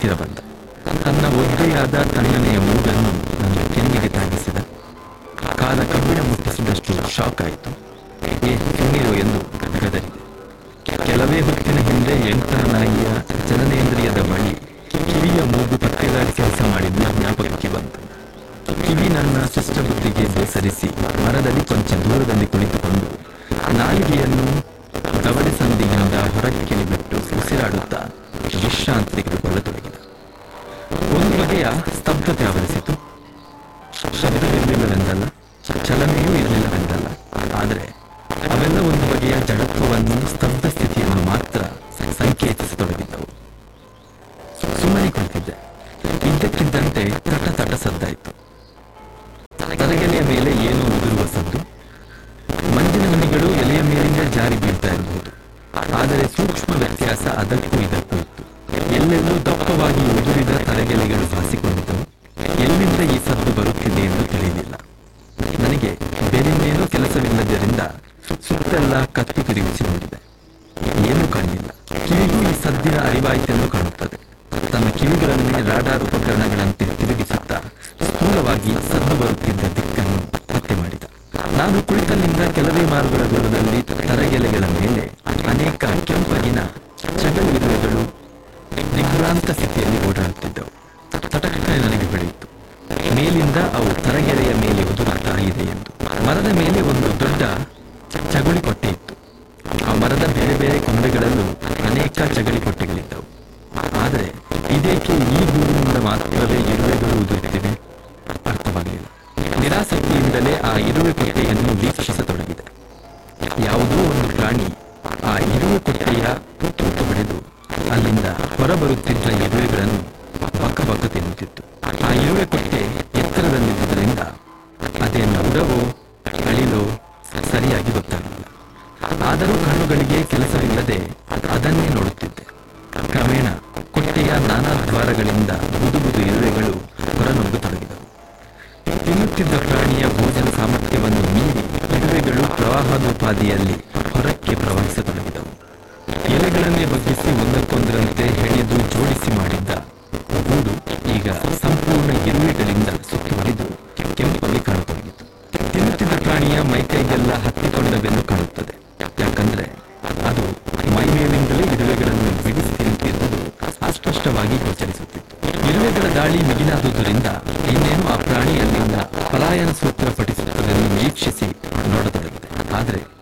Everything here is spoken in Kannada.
ಹತ್ತಿರ ಬಂದ ತನ್ನ ಒದ್ದೆಯಾದ ತಣ್ಣನೆಯ ಮೂಗನ್ನು ನನ್ನ ಕೆನ್ನೆಗೆ ತಾಗಿಸಿದ ಕಾಲ ಕಬ್ಬಿಣ ಮುಟ್ಟಿಸಿದಷ್ಟು ಶಾಕ್ ಆಯಿತು ಏ ಕೆನ್ನೆಯೋ ಎಂದು ಗದರಿದೆ ಕೆಲವೇ ಹೊತ್ತಿನ ಹಿಂದೆ ಎಂಟರ ನಾಯಿಯ ಜನನೇಂದ್ರಿಯದ ಬಳಿ ಕಿವಿಯ ಮೂಗು ಪತ್ತೆದಾರಿ ಕೆಲಸ ಮಾಡಿದ್ದು ಜ್ಞಾಪಕಕ್ಕೆ ಬಂತು ಕಿವಿ ನನ್ನ ಶಿಷ್ಟ ಬುದ್ಧಿಗೆ ಬೇಸರಿಸಿ ಮರದಲ್ಲಿ ಕೊಂಚ ದೂರದಲ್ಲಿ ಕುಳಿತುಕೊಂಡು ನಾಲಿಗೆಯನ್ನು ದವಡೆ ಸಂದಿಯಿಂದ ಹೊರಕ್ಕೆ ಬಿಟ್ಟು ಉಸಿರಾಡುತ್ತಾ ವಿಶ್ರಾಂತಿ ತೆಗೆದುಕೊಳ್ಳತೊಡಗಿದ ಒಂದು ಬಗೆಯ ಸ್ತಬ್ಧತೆ ಆವರಿಸಿತು ಶಬ್ದವಿರಲಿಲ್ಲವೆಂದಲ್ಲ ಚಲನೆಯೂ ಇರಲಿಲ್ಲವೆಂದಲ್ಲ ಆದರೆ ಅವೆಲ್ಲ ಒಂದು ಬಗೆಯ ಜಡತ್ವವನ್ನು ಸ್ತಬ್ಧ ಸ್ಥಿತಿಯನ್ನು ಮಾತ್ರ ಸಂಕೇತಿಸತೊಡಗಿದ್ದವು ಸುಮ್ಮನೆ ಕುಳಿತಿದ್ದೆ ಇದ್ದಕ್ಕಿದ್ದಂತೆ ತಟ ತಟ ಸದ್ದಾಯಿತು ತರಗೆಲೆಯ ಮೇಲೆ ಏನೋ ಉದುರುವ ಸದ್ದು ಮಂಜಿನ ಮಣಿಗಳು ಎಲೆಯ ಮೇಲಿಂದ ಜಾರಿ ಬೀಳ್ತಾ ಇರಬಹುದು ಆದರೆ ಸೂಕ್ಷ್ಮ ವ್ಯತ್ಯಾಸ ಅದಕ್ಕೂ ಇದಕ್ಕೂ ಇತ್ತು ಎಲ್ಲೆಲ್ಲೂ ದಪ್ಪವಾಗಿ ಉದುರಿದ ತರಗೆಲೆಗಳು ಭಾಸಿಕೊಂಡಿದ್ದವು ಎಲ್ಲಿಂದ ಈ ಸದ್ದು ಬರುತ್ತಿದೆ ಎಂದು ತಿಳಿಯಲಿಲ್ಲ ನನಗೆ ಬೇರೆನ್ನೇನೂ ಕೆಲಸವಿಲ್ಲದರಿಂದ ಸುತ್ತೆಲ್ಲ ಕತ್ತಿ ತಿರುಗಿಸಿ ನೋಡಿದೆ ಏನೂ ಕಾಣಲಿಲ್ಲ ಕಿವಿಗೂ ಈ ಸದ್ದಿನ ಅರಿವಾಯಿತೆಂದು ಕಾಣುತ್ತದೆ ತನ್ನ ಕಿವಿಗಳನ್ನೇ ರಾಡಾರ್ ಉಪಕರಣಗಳಂತೆ ತಿರುಗಿಸುತ್ತಾ ಸ್ಥೂಲವಾಗಿ ಸದ್ದು ಬರುತ್ತಿದ್ದ ದಿಕ್ಕನ್ನು ಪತ್ತೆ ಮಾಡಿದ ನಾನು ಕುಳಿತಲ್ಲಿಂದ ಕೆಲವೇ ಮಾರುಗಳ ದೂರದಲ್ಲಿ ತರಗೆಲೆಗಳ ಮೇಲೆ ಅನೇಕ ಕೆಂಪಗಿನ ಚಗಲಿರುವೆಗಳು ನಿಭ್ರಾಂತ ಸ್ಥಿತಿಯಲ್ಲಿ ಓಡಾಡುತ್ತಿದ್ದವು ತಟಕ್ಕನೆ ನನಗೆ ಹೊಳೆಯಿತು ಮೇಲಿಂದ ಅವು ತರಗೆಲೆಯ ಮೇಲೆ ಉದುರುತ್ತಾ ಇದೆ ಎಂದು ಮರದ ಮೇಲೆ ಒಂದು ದೊಡ್ಡ ಚಗುಳಿ ಕೊಟ್ಟೆ ಇತ್ತು ಆ ಮರದ ಬೇರೆ ಬೇರೆ ಕೊಂಬೆಗಳಲ್ಲೂ ಅನೇಕ ಚಗಳಿ ಕೊಟ್ಟೆಗಳಿದ್ದವು ಆದರೆ ಇದೇಕೆ ಈ ಗೂಡಿನಿಂದ ಮಾತ್ರವೇ ಇರುವೆಗಳು ಉದುರುತ್ತಿವೆ ಅರ್ಥವಾಗಲಿಲ್ಲ ನಿರಾಸಕ್ತಿಯಿಂದಲೇ ಆ ಇರುವೆ ಕೊಟ್ಟೆಯನ್ನು ವೀಕ್ಷಿಸತೊಡಗಿದೆ ಯಾವುದೋ ಒಂದು ಪ್ರಾಣಿ ಆ ಇರುವೆ ಕೊಟ್ಟೆಯ ತೂತು ಹೊಡೆದು ಅಲ್ಲಿಂದ ಹೊರಬರುತ್ತಿದ್ದ ಇರುವೆಗಳನ್ನು ಬಕ್ಕ ಬಕ್ಕ ತಿನ್ನುತ್ತಿತ್ತು ಆ ಇರುವೆ ಕೊಟ್ಟೆ ಎತ್ತರದಲ್ಲಿದ್ದುದರಿಂದ ಅದೇನು ಉಡವೋ ಅಳಿಲೋ ಸರಿಯಾಗಿ ಗೊತ್ತಾಗಲಿಲ್ಲ ಆದರೂ ಕಣ್ಣುಗಳಿಗೆ ಕೆಲಸವಿಲ್ಲದೆ ಅದನ್ನೇ ನೋಡುತ್ತಿದ್ದೆ ಕ್ರಮೇಣ ಕೊಟ್ಟೆಯ ನಾನಾ ದ್ವಾರಗಳಿಂದ ಬುದು ಬುದು ಇರುವೆಗಳು ಹೊರನುಗ್ಗತೊಡಗಿದವು ತಿನ್ನುತ್ತಿದ್ದ ಪ್ರಾಣಿಯ ಭೋಜನ ಸಾಮರ್ಥ್ಯವನ್ನು ಮೀರಿ ಇರುವೆಗಳು ಪ್ರವಾಹೋಪಾದಿಯಲ್ಲಿ ಹೊರಕ್ಕೆ ಪ್ರವಹಿಸತೊಡಗಿದವು ಎಲೆಗಳನ್ನೇ ಬಗ್ಗಿಸಿ ಒಂದಕ್ಕೊಂದರಂತೆ ಹೆಣೆದು ಜೋಡಿಸಿ ಮಾಡಿದ್ದ ಗೂಡು ಈಗ ಸಂಪೂರ್ಣ ಇರುವೆಗಳಿಂದ ಸುತ್ತುವರಿದು ಕೆಂಪಲ್ಲಿ ಕಾಣತೊಡಗಿತು ತಿನ್ನುತ್ತಿದ್ದ ಪ್ರಾಣಿಯ ಮೈಕೈಗೆಲ್ಲ ಹತ್ತಿಕೊಂಡ ಬೆನ್ನು ಕಾಣುತ್ತದೆ ಯಾಕಂದ್ರೆ ಅದು ಮೈ ಮೇಲಿಂದಲೇ ಇರುವೆಗಳನ್ನು ಬಿಡಿಸಿ ತಿನ್ನುತ್ತಿದ್ದುದು ಅಸ್ಪಷ್ಟವಾಗಿ ಗೋಚರಿಸುತ್ತಿತ್ತು ಇರುವೆಗಳ ದಾಳಿ ಮಿಗಿಲಾದುದರಿಂದ ಇನ್ನೇನು ಆ ಪ್ರಾಣಿ ಅಲ್ಲಿಂದ ಪಲಾಯನ ಸೂತ್ರ ಪಠಿಸುತ್ತದೆಂದು ನಿರೀಕ್ಷಿಸಿ ನೋಡತೊಡಗಿದೆ ಆದರೆ